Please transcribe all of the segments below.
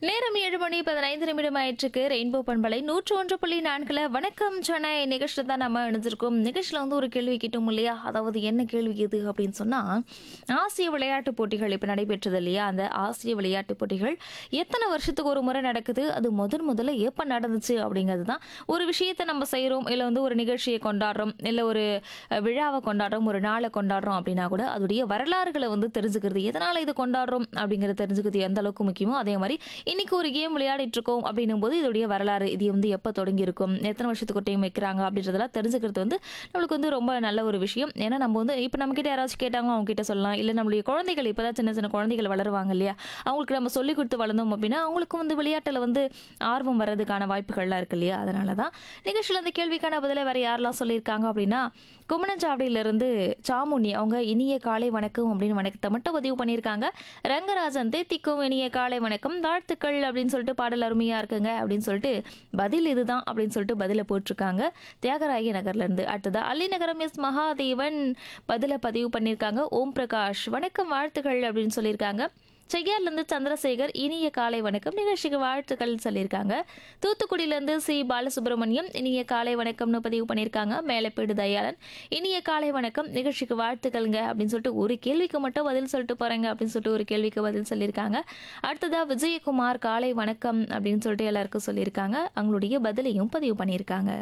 நேரம் ஏழு மணி பதினைந்து நிமிடம் ஆயிற்றுக்கு ரெயின்போ பண்பலை நூற்று ஒன்று புள்ளி நான்குல வணக்கம் சென்னை நிகழ்ச்சியில் தான் நம்ம இணைஞ்சிருக்கோம் நிகழ்ச்சியில் வந்து ஒரு கேள்வி கேட்டோம் இல்லையா அதாவது என்ன கேள்வி இது அப்படின்னு சொன்னால் ஆசிய விளையாட்டுப் போட்டிகள் இப்போ நடைபெற்றது இல்லையா அந்த ஆசிய விளையாட்டுப் போட்டிகள் எத்தனை வருஷத்துக்கு ஒரு முறை நடக்குது அது முதன் முதல்ல எப்போ நடந்துச்சு அப்படிங்கிறது தான் ஒரு விஷயத்தை நம்ம செய்கிறோம் இல்லை வந்து ஒரு நிகழ்ச்சியை கொண்டாடுறோம் இல்லை ஒரு அஹ், விழாவை கொண்டாடுறோம் ஒரு நாளை கொண்டாடுறோம் அப்படின்னா கூட அதோடைய வரலாறுகளை வந்து தெரிஞ்சுக்கிறது எதனால் இது கொண்டாடுறோம் அப்படிங்கிறத தெரிஞ்சுக்கிறது எந்த அளவுக்கு முக்கியமோ அதே மாதிரி இன்னைக்கு ஒரு கேம் விளையாடிட்டு இருக்கோம் அப்படின்னும் போது இதோடைய வரலாறு இது வந்து எப்போ தொடங்கி இருக்கும் எத்தனை வருஷத்துக்கு ஒரு டைம் வைக்கிறாங்க அப்படின்றதெல்லாம் தெரிஞ்சுக்கிறது வந்து நம்மளுக்கு வந்து ரொம்ப நல்ல ஒரு விஷயம் ஏன்னா நம்ம வந்து இப்போ நம்ம கிட்ட யாராச்சும் கேட்டாங்க அவங்க கிட்ட சொல்லலாம் இல்லை நம்மளுடைய குழந்தைகள் இப்போதான் சின்ன சின்ன குழந்தைகள் வளருவாங்க இல்லையா அவங்களுக்கு நம்ம சொல்லி கொடுத்து வளர்ந்தோம் அப்படின்னா அவங்களுக்கும் வந்து விளையாட்டில் வந்து ஆர்வம் வர்றதுக்கான வாய்ப்புகள்லாம் இருக்கு இல்லையா அதனால தான் நிகழ்ச்சியில் அந்த கேள்விக்கான பதிலை வேற யாரெல்லாம் சொல்லியிருக்காங்க அப்படின்னா குமணஞ்சாவடியிலிருந்து சாமுனி அவங்க இனிய காலை வணக்கம் அப்படின்னு வணக்கத்தை மட்டும் பதிவு பண்ணியிருக்காங்க ரங்கராஜன் தேத்திக்கும் இனிய காலை வணக்கம் வாழ்த்துக்கள் அப்படின்னு சொல்லிட்டு பாடல் அருமையா இருக்குங்க அப்படின்னு சொல்லிட்டு பதில் இதுதான் அப்படின்னு சொல்லிட்டு பதிலை போட்டிருக்காங்க தியாகராய நகர்ல இருந்து அடுத்ததா அள்ளிநகரம் எஸ் மகாதேவன் பதிலை பதிவு பண்ணியிருக்காங்க ஓம் பிரகாஷ் வணக்கம் வாழ்த்துக்கள் அப்படின்னு சொல்லியிருக்காங்க செய்யார்லேருந்து சந்திரசேகர் இனிய காலை வணக்கம் நிகழ்ச்சிக்கு வாழ்த்துக்கள் சொல்லியிருக்காங்க தூத்துக்குடியிலேருந்து சி பாலசுப்ரமணியம் இனிய காலை வணக்கம்னு பதிவு பண்ணியிருக்காங்க மேலப்பேடு தயாளன் இனிய காலை வணக்கம் நிகழ்ச்சிக்கு வாழ்த்துக்கள்ங்க அப்படின்னு சொல்லிட்டு ஒரு கேள்விக்கு மட்டும் பதில் சொல்லிட்டு போறேங்க அப்படின்னு சொல்லிட்டு ஒரு கேள்விக்கு பதில் சொல்லியிருக்காங்க அடுத்ததா விஜயகுமார் காலை வணக்கம் அப்படின்னு சொல்லிட்டு எல்லாருக்கும் சொல்லியிருக்காங்க அவங்களுடைய பதிலையும் பதிவு பண்ணியிருக்காங்க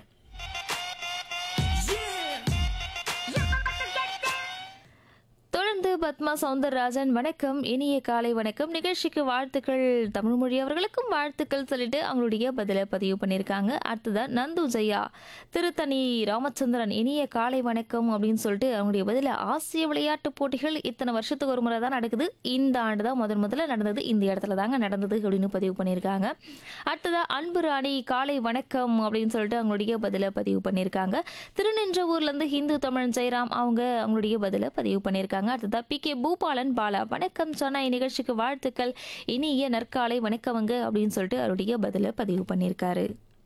தொடர்ந்து பத்மா சவுந்தரராஜன் வணக்கம் இனிய காலை வணக்கம் நிகழ்ச்சிக்கு வாழ்த்துக்கள் தமிழ்மொழி அவர்களுக்கும் வாழ்த்துக்கள் சொல்லிட்டு அவங்களுடைய பதிலை பதிவு பண்ணியிருக்காங்க அடுத்ததா நந்து ஜெயா திருத்தணி ராமச்சந்திரன் இனிய காலை வணக்கம் அப்படின்னு சொல்லிட்டு அவங்களுடைய பதில ஆசிய விளையாட்டுப் போட்டிகள் இத்தனை வருஷத்துக்கு ஒரு முறை தான் நடக்குது இந்த ஆண்டு தான் முதன் முதல்ல நடந்தது இந்த இடத்துல தாங்க நடந்தது அப்படின்னு பதிவு பண்ணியிருக்காங்க அடுத்ததா அன்பு ராணி காலை வணக்கம் அப்படின்னு சொல்லிட்டு அவங்களுடைய பதிலை பதிவு பண்ணியிருக்காங்க திருநின்றவூர்லேருந்து ஹிந்து தமிழன் ஜெயராம் அவங்க அவங்களுடைய பதிலை பதிவு பண்ணியிருக்காங்க அடுத்ததா பி கே பூபாலன் பாலா வணக்கம் சொன்ன நிகழ்ச்சிக்கு வாழ்த்துக்கள் இனிய நற்காலை வணக்கவங்க அப்படின்னு சொல்லிட்டு அவருடைய பதிலை பதிவு பண்ணியிருக்காரு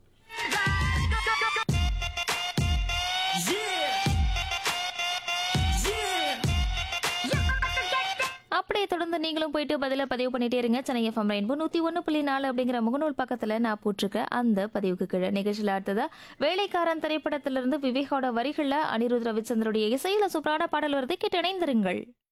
அப்படியே தொடர்ந்து நீங்களும் போயிட்டு பதில பதிவு பண்ணிட்டே இருங்க சென்னை எஃப்எம் ரெயின்போ நூற்றி ஒன்று புள்ளி நாலு அப்படிங்கிற முகநூல் பக்கத்தில் நான் போட்டிருக்க அந்த பதிவுக்கு கீழே நிகழ்ச்சியில் அடுத்ததா வேலைக்காரன் திரைப்படத்திலிருந்து விவேகோட வரிகளில் அனிருத் ரவிச்சந்திரோடைய இசையில் சூப்பரான பாடல் வருது கேட்டு இணைந்திருங்கள்